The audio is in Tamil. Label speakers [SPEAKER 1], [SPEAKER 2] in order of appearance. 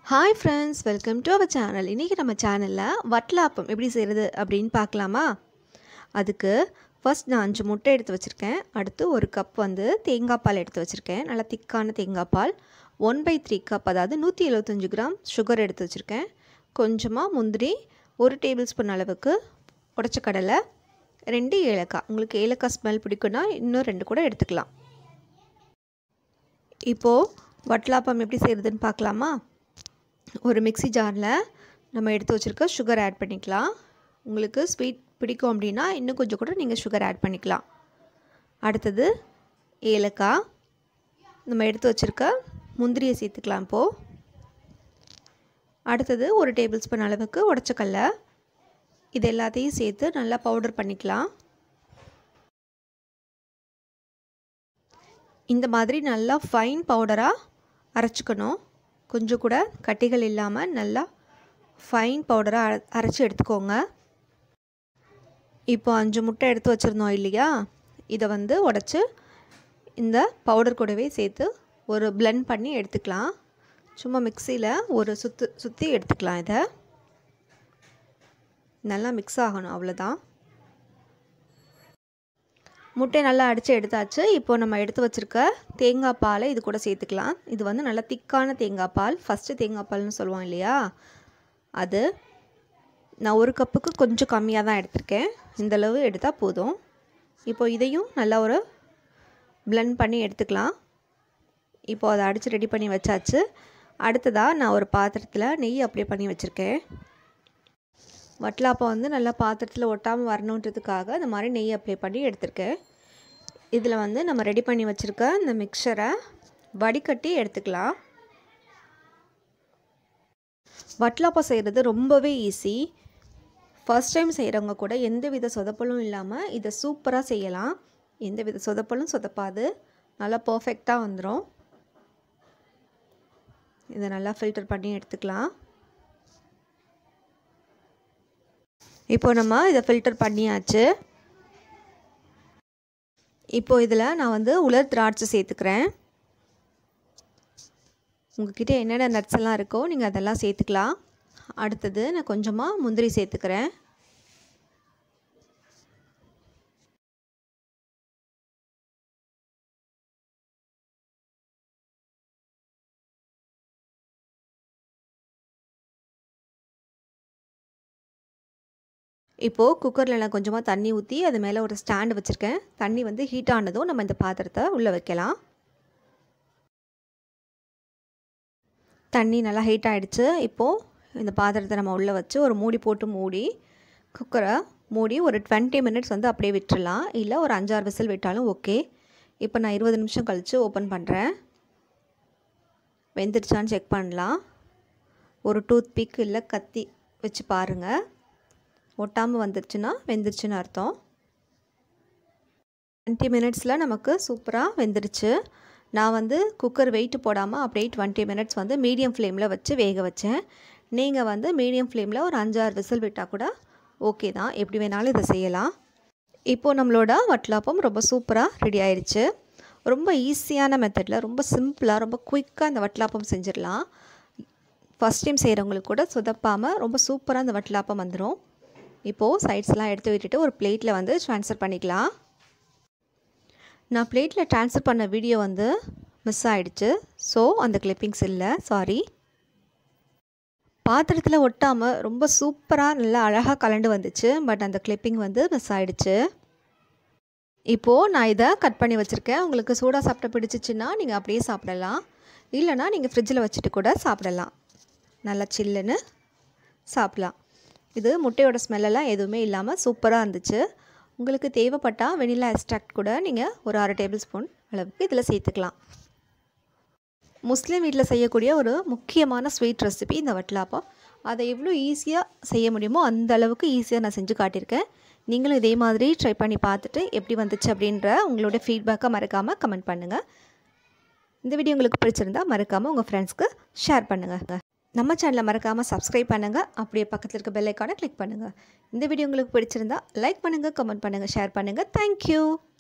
[SPEAKER 1] hi friends welcome to our channel இன்றைக்கி நம்ம சேனலில் வட்டலாப்பம் எப்படி செய்கிறது அப்படின்னு பார்க்கலாமா அதுக்கு ஃபர்ஸ்ட் நான் அஞ்சு முட்டை எடுத்து வச்சுருக்கேன் அடுத்து ஒரு கப் வந்து தேங்காய் பால் எடுத்து வச்சுருக்கேன் நல்லா திக்கான தேங்காய் பால் ஒன் பை த்ரீ கப் அதாவது நூற்றி எழுபத்தஞ்சு கிராம் சுகர் எடுத்து வச்சுருக்கேன் கொஞ்சமாக முந்திரி ஒரு டேபிள் ஸ்பூன் அளவுக்கு உடச்ச கடலை ரெண்டு ஏலக்காய் உங்களுக்கு ஏலக்காய் ஸ்மெல் பிடிக்குன்னா இன்னும் ரெண்டு கூட எடுத்துக்கலாம் இப்போது வட்டலாப்பம் எப்படி செய்கிறதுன்னு பார்க்கலாமா ஒரு மிக்சி ஜாரில் நம்ம எடுத்து வச்சுருக்க சுகர் ஆட் பண்ணிக்கலாம் உங்களுக்கு ஸ்வீட் பிடிக்கும் அப்படின்னா இன்னும் கொஞ்சம் கூட நீங்கள் சுகர் ஆட் பண்ணிக்கலாம் அடுத்தது ஏலக்காய் நம்ம எடுத்து வச்சுருக்க முந்திரியை சேர்த்துக்கலாம் இப்போது அடுத்தது ஒரு டேபிள் ஸ்பூன் அளவுக்கு உடச்சக்கல்ல இது எல்லாத்தையும் சேர்த்து நல்லா பவுடர் பண்ணிக்கலாம் இந்த மாதிரி நல்லா ஃபைன் பவுடராக அரைச்சிக்கணும் கொஞ்சம் கூட கட்டிகள் இல்லாமல் நல்லா ஃபைன் பவுடராக அர அரைச்சி எடுத்துக்கோங்க இப்போ அஞ்சு முட்டை எடுத்து வச்சுருந்தோம் இல்லையா இதை வந்து உடச்சி இந்த பவுடர் கூடவே சேர்த்து ஒரு பிளெண்ட் பண்ணி எடுத்துக்கலாம் சும்மா மிக்சியில் ஒரு சுற்று சுற்றி எடுத்துக்கலாம் இதை நல்லா மிக்ஸ் ஆகணும் அவ்வளோதான் முட்டை நல்லா அடித்து எடுத்தாச்சு இப்போது நம்ம எடுத்து வச்சுருக்க தேங்காய் பாலை இது கூட சேர்த்துக்கலாம் இது வந்து நல்லா திக்கான தேங்காய் பால் ஃபஸ்ட்டு தேங்காய் பால்னு சொல்லுவோம் இல்லையா அது நான் ஒரு கப்புக்கு கொஞ்சம் கம்மியாக தான் எடுத்திருக்கேன் இந்தளவு எடுத்தால் போதும் இப்போ இதையும் நல்லா ஒரு பிளெண்ட் பண்ணி எடுத்துக்கலாம் இப்போது அதை அடித்து ரெடி பண்ணி வச்சாச்சு அடுத்ததாக நான் ஒரு பாத்திரத்தில் நெய் அப்ளை பண்ணி வச்சுருக்கேன் வட்டலாப்பம் வந்து நல்லா பாத்திரத்தில் ஒட்டாமல் வரணுன்றதுக்காக இந்த மாதிரி நெய் அப்ளை பண்ணி எடுத்திருக்கேன் இதில் வந்து நம்ம ரெடி பண்ணி வச்சுருக்க இந்த மிக்சரை வடிகட்டி எடுத்துக்கலாம் வட்டலாப்பம் செய்கிறது ரொம்பவே ஈஸி ஃபர்ஸ்ட் டைம் செய்கிறவங்க கூட எந்த வித சொதப்பலும் இல்லாமல் இதை சூப்பராக செய்யலாம் எந்த வித சொதப்பலும் சொதப்பாது நல்லா பர்ஃபெக்டாக வந்துடும் இதை நல்லா ஃபில்டர் பண்ணி எடுத்துக்கலாம் இப்போ நம்ம இதை ஃபில்டர் பண்ணியாச்சு இப்போ இதில் நான் வந்து உலர் திராட்சை சேர்த்துக்கிறேன் உங்ககிட்ட என்னென்ன நட்ஸ் எல்லாம் இருக்கோ நீங்கள் அதெல்லாம் சேர்த்துக்கலாம் அடுத்தது நான் கொஞ்சமாக முந்திரி சேர்த்துக்கிறேன் இப்போது குக்கரில் நான் கொஞ்சமாக தண்ணி ஊற்றி அது மேலே ஒரு ஸ்டாண்டு வச்சுருக்கேன் தண்ணி வந்து ஹீட் ஆனதும் நம்ம இந்த பாத்திரத்தை உள்ளே வைக்கலாம் தண்ணி நல்லா ஹீட் ஆகிடுச்சு இப்போது இந்த பாத்திரத்தை நம்ம உள்ளே வச்சு ஒரு மூடி போட்டு மூடி குக்கரை மூடி ஒரு டுவெண்ட்டி மினிட்ஸ் வந்து அப்படியே விட்டுறலாம் இல்லை ஒரு அஞ்சாறு விசில் விட்டாலும் ஓகே இப்போ நான் இருபது நிமிஷம் கழித்து ஓப்பன் பண்ணுறேன் வெந்துடுச்சான்னு செக் பண்ணலாம் ஒரு டூத் பிக் இல்லை கத்தி வச்சு பாருங்கள் ஒட்டாமல் வந்துருச்சுன்னா வெந்துருச்சுன்னு அர்த்தம் டுவெண்ட்டி மினிட்ஸில் நமக்கு சூப்பராக வெந்துருச்சு நான் வந்து குக்கர் வெயிட்டு போடாமல் அப்படியே டுவெண்ட்டி மினிட்ஸ் வந்து மீடியம் ஃப்ளேமில் வச்சு வேக வச்சேன் நீங்கள் வந்து மீடியம் ஃப்ளேமில் ஒரு அஞ்சாறு விசில் விட்டால் கூட ஓகே தான் எப்படி வேணாலும் இதை செய்யலாம் இப்போது நம்மளோட வட்டலாப்பம் ரொம்ப சூப்பராக ரெடி ஆயிடுச்சு ரொம்ப ஈஸியான மெத்தடில் ரொம்ப சிம்பிளாக ரொம்ப குயிக்காக இந்த வட்டலாப்பம் செஞ்சிடலாம் ஃபஸ்ட் டைம் செய்கிறவங்களுக்கு கூட சொதப்பாமல் ரொம்ப சூப்பராக இந்த வட்டலாப்பம் வந்துடும் இப்போது சைட்ஸ்லாம் எடுத்து விட்டுட்டு ஒரு பிளேட்டில் வந்து ட்ரான்ஸ்ஃபர் பண்ணிக்கலாம் நான் பிளேட்டில் ட்ரான்ஸ்ஃபர் பண்ண வீடியோ வந்து மிஸ் ஆகிடுச்சு ஸோ அந்த கிளிப்பிங்ஸ் இல்லை சாரி பாத்திரத்தில் ஒட்டாமல் ரொம்ப சூப்பராக நல்லா அழகாக கலண்டு வந்துச்சு பட் அந்த கிளிப்பிங் வந்து மிஸ் ஆகிடுச்சு இப்போது நான் இதை கட் பண்ணி வச்சுருக்கேன் உங்களுக்கு சூடாக சாப்பிட பிடிச்சிச்சின்னா நீங்கள் அப்படியே சாப்பிடலாம் இல்லைனா நீங்கள் ஃப்ரிட்ஜில் வச்சுட்டு கூட சாப்பிடலாம் நல்லா சில்லுன்னு சாப்பிட்லாம் இது முட்டையோட ஸ்மெல்லெல்லாம் எதுவுமே இல்லாமல் சூப்பராக இருந்துச்சு உங்களுக்கு தேவைப்பட்டால் வெனிலா எக்ஸ்ட்ராக்ட் கூட நீங்கள் ஒரு அரை டேபிள் ஸ்பூன் அளவுக்கு இதில் சேர்த்துக்கலாம் முஸ்லீம் வீட்டில் செய்யக்கூடிய ஒரு முக்கியமான ஸ்வீட் ரெசிபி இந்த வட்டலாப்பம் அதை எவ்வளோ ஈஸியாக செய்ய முடியுமோ அந்த அளவுக்கு ஈஸியாக நான் செஞ்சு காட்டியிருக்கேன் நீங்களும் இதே மாதிரி ட்ரை பண்ணி பார்த்துட்டு எப்படி வந்துச்சு அப்படின்ற உங்களோட ஃபீட்பேக்கை மறக்காமல் கமெண்ட் பண்ணுங்கள் இந்த வீடியோ உங்களுக்கு பிடிச்சிருந்தா மறக்காமல் உங்கள் ஃப்ரெண்ட்ஸ்க்கு ஷேர் பண்ணுங்கள் நம்ம சேனலை மறக்காமல் சப்ஸ்கிரைப் பண்ணுங்கள் அப்படியே பக்கத்தில் இருக்க பெல் ஐக்கானை கிளிக் பண்ணுங்கள் இந்த வீடியோ உங்களுக்கு பிடிச்சிருந்தா லைக் பண்ணுங்கள் கமெண்ட் பண்ணுங்கள் ஷேர் பண்ணுங்கள் தேங்க்யூ